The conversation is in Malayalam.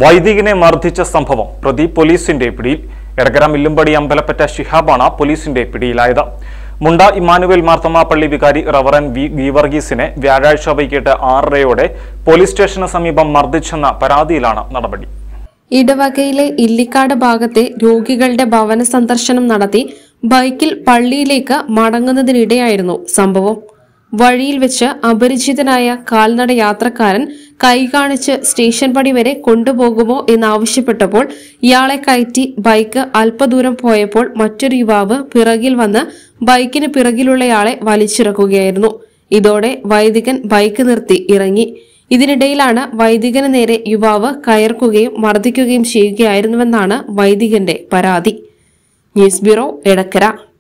വൈദികനെ മർദ്ദിച്ച സംഭവം പ്രതി പോലീസിന്റെ പിടിയിൽ എടക്കര മില്ലുംപടി അമ്പലപ്പറ്റ ഷിഹാബാണ് പോലീസിന്റെ പിടിയിലായത് മുണ്ട ഇമാനുവേൽ മാർത്തമ്മ പള്ളി വികാരി റവറൻ വി ഗീവർഗീസിനെ വ്യാഴാഴ്ച വൈകിട്ട് ആറരയോടെ പോലീസ് സ്റ്റേഷന് സമീപം മർദ്ദിച്ചെന്ന പരാതിയിലാണ് നടപടി ഇടവകയിലെ ഇല്ലിക്കാട് ഭാഗത്തെ രോഗികളുടെ ഭവന സന്ദർശനം നടത്തി ബൈക്കിൽ പള്ളിയിലേക്ക് മടങ്ങുന്നതിനിടെയായിരുന്നു സംഭവം വഴിയിൽ വെച്ച് അപരിചിതനായ കാൽനട യാത്രക്കാരൻ കൈ കാണിച്ച് സ്റ്റേഷൻ പടി വരെ കൊണ്ടുപോകുമോ എന്നാവശ്യപ്പെട്ടപ്പോൾ ഇയാളെ കയറ്റി ബൈക്ക് അല്പദൂരം പോയപ്പോൾ മറ്റൊരു യുവാവ് പിറകിൽ വന്ന് ബൈക്കിന് പിറകിലുള്ളയാളെ വലിച്ചിറക്കുകയായിരുന്നു ഇതോടെ വൈദികൻ ബൈക്ക് നിർത്തി ഇറങ്ങി ഇതിനിടയിലാണ് വൈദികന് നേരെ യുവാവ് കയർക്കുകയും മർദ്ദിക്കുകയും ചെയ്യുകയായിരുന്നുവെന്നാണ് വൈദികന്റെ പരാതി ന്യൂസ് ബ്യൂറോ എടക്കര